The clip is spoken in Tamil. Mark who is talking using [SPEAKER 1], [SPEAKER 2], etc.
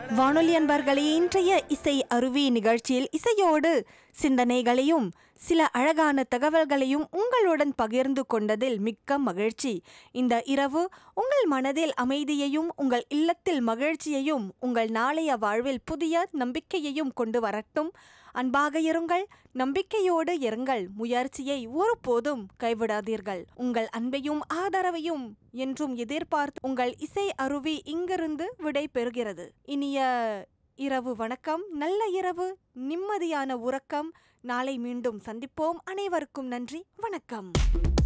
[SPEAKER 1] வானொலி அன்பர்களே இன்றைய இசை அருவி நிகழ்ச்சியில் இசையோடு சிந்தனைகளையும் சில அழகான தகவல்களையும் உங்களுடன் பகிர்ந்து கொண்டதில் மிக்க மகிழ்ச்சி இந்த இரவு உங்கள் மனதில் அமைதியையும் உங்கள் இல்லத்தில் மகிழ்ச்சியையும் உங்கள் நாளைய வாழ்வில் புதிய நம்பிக்கையையும் கொண்டு வரட்டும் அன்பாக இருங்கள் நம்பிக்கையோடு இருங்கள் முயற்சியை ஒருபோதும் கைவிடாதீர்கள் உங்கள் அன்பையும் ஆதரவையும் என்றும் எதிர்பார்த்து உங்கள் இசை அருவி இங்கிருந்து விடை பெறுகிறது இனிய இரவு வணக்கம் நல்ல இரவு நிம்மதியான உறக்கம் நாளை மீண்டும் சந்திப்போம் அனைவருக்கும் நன்றி வணக்கம்